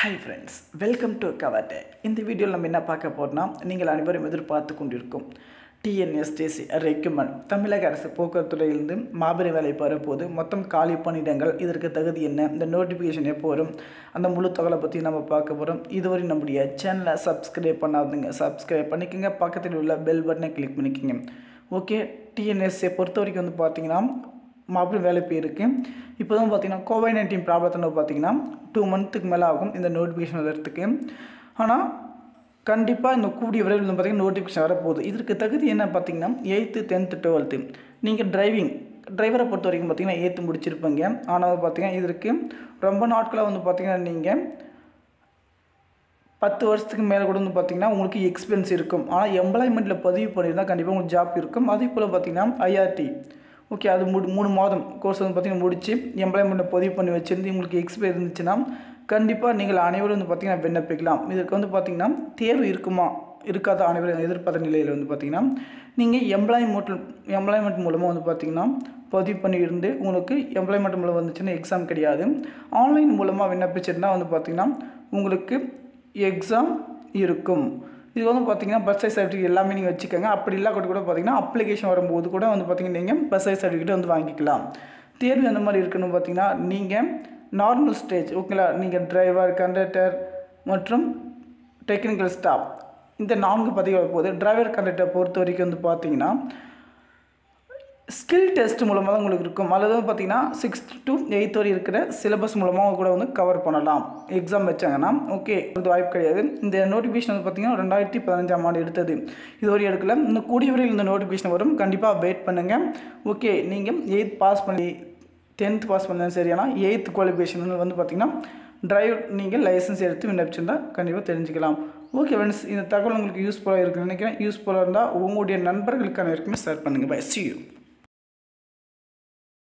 hi friends welcome to கவாட்டே இந்த வீடியோவில் நம்ம என்ன பார்க்க போகிறோம்னா நீங்கள் அனைவரும் எதிர்பார்த்து கொண்டிருக்கும் டிஎன்எஸ்டிசி ரெக்யூமெண்ட் தமிழக அரசு போக்குவரத்து துறையிலிருந்து மாபெரும் வேலை பெறப்போது மொத்தம் காலி பணியிடங்கள் இதற்கு தகுதி என்ன இந்த நோட்டிஃபிகேஷன் எப்போ வரும் அந்த முழு தகவலை பற்றி நம்ம பார்க்க போகிறோம் இதுவரை நம்முடைய சேனலை சப்ஸ்கிரைப் பண்ணாதுங்க சப்ஸ்கிரைப் பண்ணிக்கோங்க பக்கத்தில் உள்ள பெல் பட்டனை கிளிக் பண்ணிக்கோங்க ஓகே டிஎன்எஸ்சியை பொறுத்த வரைக்கும் வந்து பார்த்தீங்கன்னா மாபெரும் வேலை போயிருக்கு இப்போ தான் பார்த்தீங்கன்னா கோவிட் நைன்டீன் ப்ராப்ளத்தில் பார்த்தீங்கன்னா டூ மந்த்துக்கு மேலே ஆகும் இந்த நோட்டிஃபிகேஷன் வரதுக்கு ஆனால் கண்டிப்பாக இந்த கூடிய விரைவில் வந்து பார்த்தீங்கன்னா நோட்டிஃபிகேஷன் வரப்போகுது இதற்கு தகுதி என்ன பார்த்தீங்கன்னா எயித்து டென்த்து டுவெல்த்து நீங்கள் டிரைவிங் டிரைவரை பொறுத்த வரைக்கும் பார்த்தீங்கன்னா எயித்து முடிச்சிருப்பீங்க ஆனால் பார்த்தீங்கன்னா இதற்கு ரொம்ப நாட்களாக வந்து பார்த்தீங்கன்னா நீங்கள் பத்து வருஷத்துக்கு மேலே கூட வந்து பார்த்தீங்கன்னா உங்களுக்கு எக்ஸ்பீரியன்ஸ் இருக்கும் ஆனால் எம்ப்ளாய்மெண்ட்டில் பதிவு பண்ணியிருந்தால் கண்டிப்பாக உங்களுக்கு ஜாப் இருக்கும் அதே போல் பார்த்தீங்கன்னா ஐஆர்டி ஓகே அது மூணு மூணு மாதம் கோர்ஸ் வந்து பார்த்தீங்கன்னா முடிச்சு எம்ப்ளாய்மெண்ட்டை பதிவு பண்ணி வச்சிருந்து உங்களுக்கு எக்ஸ்பீரியன்ஸ் இருந்துச்சுன்னா கண்டிப்பாக நீங்கள் அனைவரும் வந்து பார்த்தீங்கன்னா விண்ணப்பிக்கலாம் இதற்கு வந்து பார்த்தீங்கன்னா தேர்வு இருக்குமா இருக்காத அனைவரும் எதிர்பார்த்த நிலையில் வந்து பார்த்தீங்கன்னா நீங்கள் எம்ப்ளாய்மெண்ட் எம்ப்ளாய்மெண்ட் மூலமாக வந்து பார்த்தீங்கன்னா பதிவு பண்ணி இருந்து உங்களுக்கு எம்ப்ளாய்மெண்ட் மூலம் வந்துச்சுன்னா எக்ஸாம் கிடையாது ஆன்லைன் மூலமாக விண்ணப்பிச்சிருந்தா வந்து பார்த்தீங்கன்னா உங்களுக்கு எக்ஸாம் இருக்கும் இது வந்து பார்த்தீங்கன்னா பஸ் சைஸ் சர்டிஃபிகேட் எல்லாமே நீங்கள் வச்சுக்கோங்க அப்படி இல்லாத கூட பார்த்தீங்கன்னா அப்ளிகேஷன் வரும்போது கூட வந்து பார்த்தீங்கன்னா நீங்கள் பஸ் சைஸ் சர்டிஃபிகேட் வந்து வாங்கிக்கலாம் தேர்வு எந்த மாதிரி இருக்குன்னு பார்த்தீங்கன்னா நீங்கள் நார்மல் ஸ்டேஜ் ஓகேங்களா நீங்கள் டிரைவர் கண்டக்டர் மற்றும் டெக்னிக்கல் ஸ்டாஃப் இந்த நான்கு பதவிகள் போகுது டிரைவர் கண்டக்டர் பொறுத்த வரைக்கும் வந்து பார்த்தீங்கன்னா ஸ்கில் டெஸ்ட் மூலமாக தான் உங்களுக்கு இருக்கும் அல்லது வந்து பார்த்தீங்கன்னா சிக்ஸ்த் டு எயித் வரை இருக்கிற சிலபஸ் மூலமாக கூட வந்து கவர் பண்ணலாம் எக்ஸாம் வச்சாங்கன்னா ஓகே இது வாய்ப்பு கிடையாது இந்த நோட்டிஃபிகேஷன் வந்து பார்த்தீங்கன்னா ரெண்டாயிரத்தி பதினஞ்சாம் ஆண்டு எடுத்தது இதுவரை எடுக்கல இன்னும் கூடிய வரையில் இந்த நோட்டிஃபிகேஷன் வரும் கண்டிப்பாக வெயிட் பண்ணுங்கள் ஓகே நீங்கள் எயித் பாஸ் பண்ணி டென்த் பாஸ் பண்ணாலும் சரி ஆனால் எயித் குவாலிஃபிகேஷன் வந்து பார்த்தீங்கன்னா டிரைவ் நீங்கள் லைசன்ஸ் எடுத்து விண்ணப்பிச்சிருந்தா கண்டிப்பாக தெரிஞ்சுக்கலாம் ஓகே ஃப்ரெண்ட்ஸ் இந்த தகவல் உங்களுக்கு யூஸ்ஃபுல்லாக இருக்குன்னு நினைக்கிறேன் யூஸ்ஃபுல்லாக இருந்தால் உங்களுடைய நண்பர்களுக்கான இருக்குமே ஷேர் பண்ணுங்கள் பை சி யூ